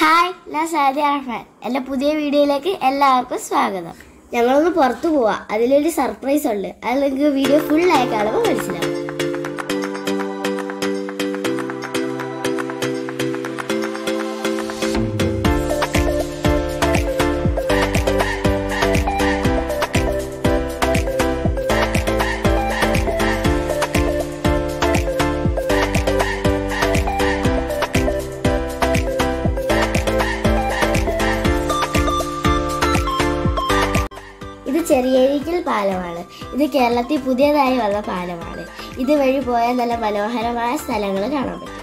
hi ഞാൻ സാദി അർഫാൻ എൻ്റെ പുതിയ വീഡിയോയിലേക്ക് എല്ലാവർക്കും സ്വാഗതം ഞങ്ങളൊന്ന് പുറത്തു പോവാ അതിലൊരു സർപ്രൈസ് ഉണ്ട് അത് നിങ്ങൾക്ക് വീഡിയോ ഫുൾ ആയി കാണുമ്പോൾ മനസ്സിലാവും ഇത് ചെറിയേരിക്കൽ പാലമാണ് ഇത് കേരളത്തിൽ പുതിയതായി വന്ന പാലമാണ് ഇതുവഴി പോയാൽ നല്ല മനോഹരമായ സ്ഥലങ്ങൾ കാണാൻ പറ്റും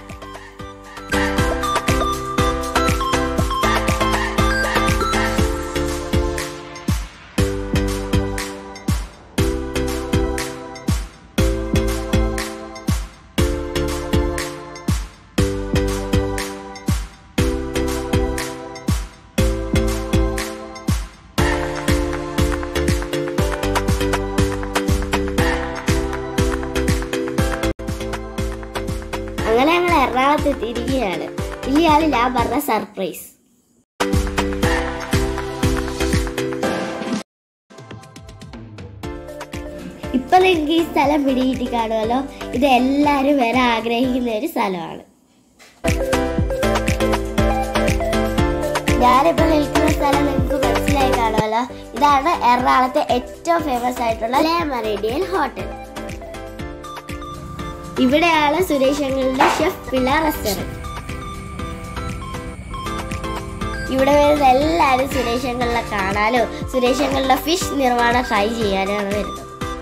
അങ്ങനെ ഞങ്ങൾ എറണാകുളത്ത് എത്തിയിരിക്കുകയാണ് ഇല്ലയാണ് ഞാൻ പറഞ്ഞ സർപ്രൈസ് ഇപ്പൊ നിങ്ങൾക്ക് ഈ സ്ഥലം പിടികിട്ടി കാണുമല്ലോ ഇത് എല്ലാവരും വരാൻ ആഗ്രഹിക്കുന്ന ഒരു സ്ഥലമാണ് ഞാനിപ്പോൾ നിൽക്കുന്ന സ്ഥലം നിങ്ങൾക്ക് മനസ്സിലായി കാണുമല്ലോ ഇതാണ് എറണാകുളത്തെ ഏറ്റവും ഫേമസ് ആയിട്ടുള്ള ലേ മറേഡിയൻ ഹോട്ടൽ ഇവിടെയാണ് സുരേഷങ്ങളുടെ ഷെഫ് പിള്ള റെസ്റ്റോറൻറ്റ് ഇവിടെ വരുന്ന എല്ലാവരും സുരേഷങ്ങളിലെ കാണാനോ സുരേഷങ്ങളുടെ ഫിഷ് നിർമ്മാണം ട്രൈ ചെയ്യാനാണ് വരുന്നത്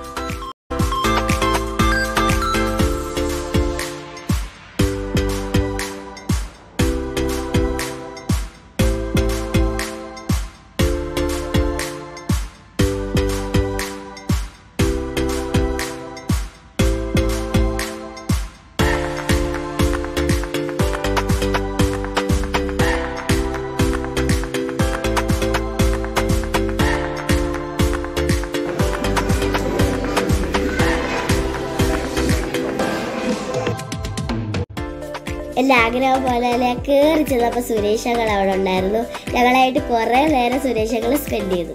എൻ്റെ ആഗ്രഹം പോലെ തന്നെ കയറി ചെന്നപ്പോൾ സുരേഷങ്ങൾ അവിടെ ഉണ്ടായിരുന്നു ഞങ്ങളായിട്ട് കുറേ നേരം സുരേഷങ്ങൾ സ്പെൻഡ് ചെയ്തു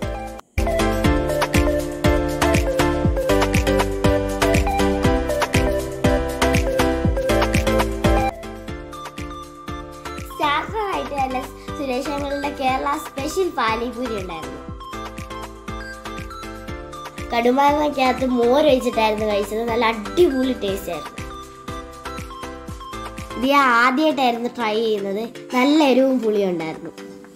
സ്റ്റാർട്ടറായിട്ട് തന്നെ സുരേഷങ്ങളുടെ കേരള സ്പെഷ്യൽ പാനിപൂരി ഉണ്ടായിരുന്നു കടുമാങ്ങയ്ക്കകത്ത് മോര് ഒഴിച്ചിട്ടായിരുന്നു കഴിച്ചത് നല്ല അടിപൊളി ടേസ്റ്റ് ആയിരുന്നു ഇത് ഞാൻ ആദ്യമായിട്ടായിരുന്നു ട്രൈ ചെയ്യുന്നത് നല്ല എരിവും പുളിയും ഉണ്ടായിരുന്നു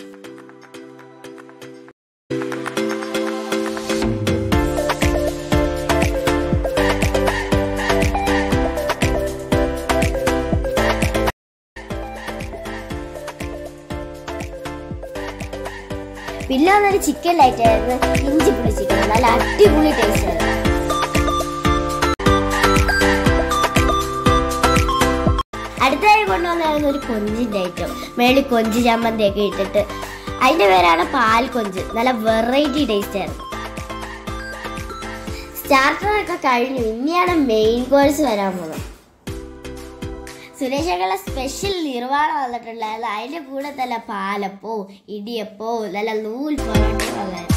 പിന്നെ വന്നൊരു ചിക്കൻ ലൈറ്റ് ആയിരുന്നു ഇഞ്ചി പുളി ചിക്കൻ നല്ല അടിപൊളി ടേസ്റ്റ് ആയിരുന്നു അടുത്തതായി കൊണ്ടുവന്നായിരുന്നു ഒരു കൊഞ്ചിന്റെ ഐറ്റം മേളിൽ കൊഞ്ച് ചമ്മന്തി ഒക്കെ ഇട്ടിട്ട് അതിന്റെ പേരാണ് പാൽ കൊഞ്ച് നല്ല വെറൈറ്റി ടേസ്റ്റ് ആയിരുന്നു സ്റ്റാർട്ടറൊക്കെ കഴിഞ്ഞു ഇനിയാണ് മെയിൻ കോഴ്സ് വരാൻ പോകുന്നത് സുരേഷകളെ സ്പെഷ്യൽ നിർവ്വാണം വന്നിട്ടുണ്ടായിരുന്നു അതിന്റെ കൂടെ തന്നെ പാലപ്പോ ഇടിയപ്പോ നല്ല നൂൽ പൊറോട്ടയും വന്നായിരുന്നു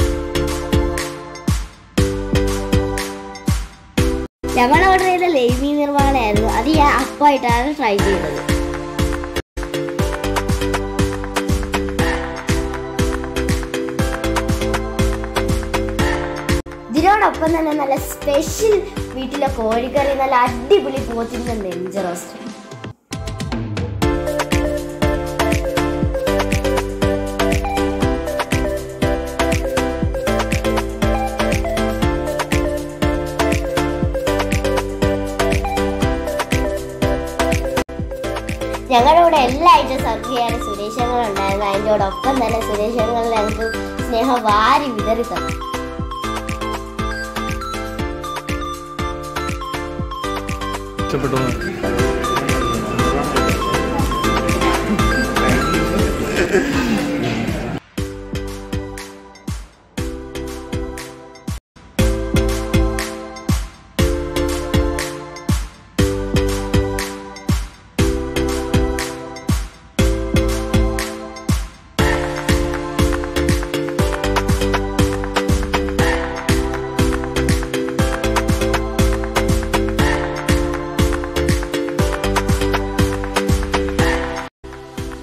ഞങ്ങൾ ഓർഡർ ചെയ്ത ലേമി നിർമ്മാണമായിരുന്നു അത് ഞാൻ അപ്പമായിട്ടാണ് ട്രൈ ചെയ്തത് ഇതിനോടൊപ്പം തന്നെ നല്ല സ്പെഷ്യൽ വീട്ടിലെ കോഴിക്കറി നല്ല അടിപൊളി പോത്തിന്റെ നെഞ്ച് റോസ്റ്റ് ഞങ്ങളുടെ കൂടെ എല്ലാ ഐറ്റം സർവ് ചെയ്യാൻ സുരേഷങ്ങൾ ഉണ്ടായിരുന്നു അതിൻ്റെ കൂടെ ഒപ്പം തന്നെ സുരേഷങ്ങൾ ഞങ്ങൾക്ക് സ്നേഹം വാരി വിതറി തന്നു ഇഷ്ടപ്പെട്ടു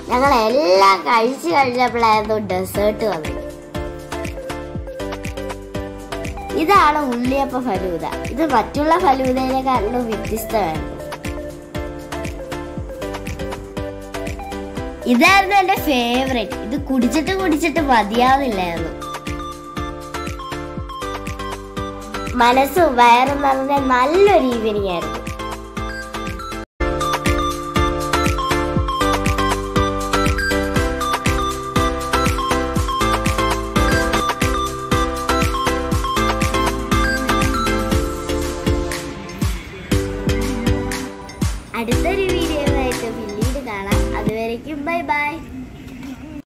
ഞങ്ങൾ എല്ലാം കഴിച്ചു കഴിഞ്ഞപ്പോഴായിരുന്നു ഡെസേർട്ട് വന്നത് ഇതാണ് ഉള്ളിയപ്പ ഫലൂദ ഇത് മറ്റുള്ള ഫലൂദയിനെക്കാട്ടിലും വ്യത്യസ്തമായിരുന്നു ഇതായിരുന്നു എന്റെ ഫേവറേറ്റ് ഇത് കുടിച്ചിട്ട് കുടിച്ചിട്ട് മതിയാവില്ലായിരുന്നു മനസ്സും വയറും നിറഞ്ഞ നല്ലൊരു ഈവനിങ് ആയിരുന്നു അടുത്തൊരു വീഡിയോ ആയിട്ട് പിന്നീട് കാണാം അതുവരേക്കും ബൈ ബൈ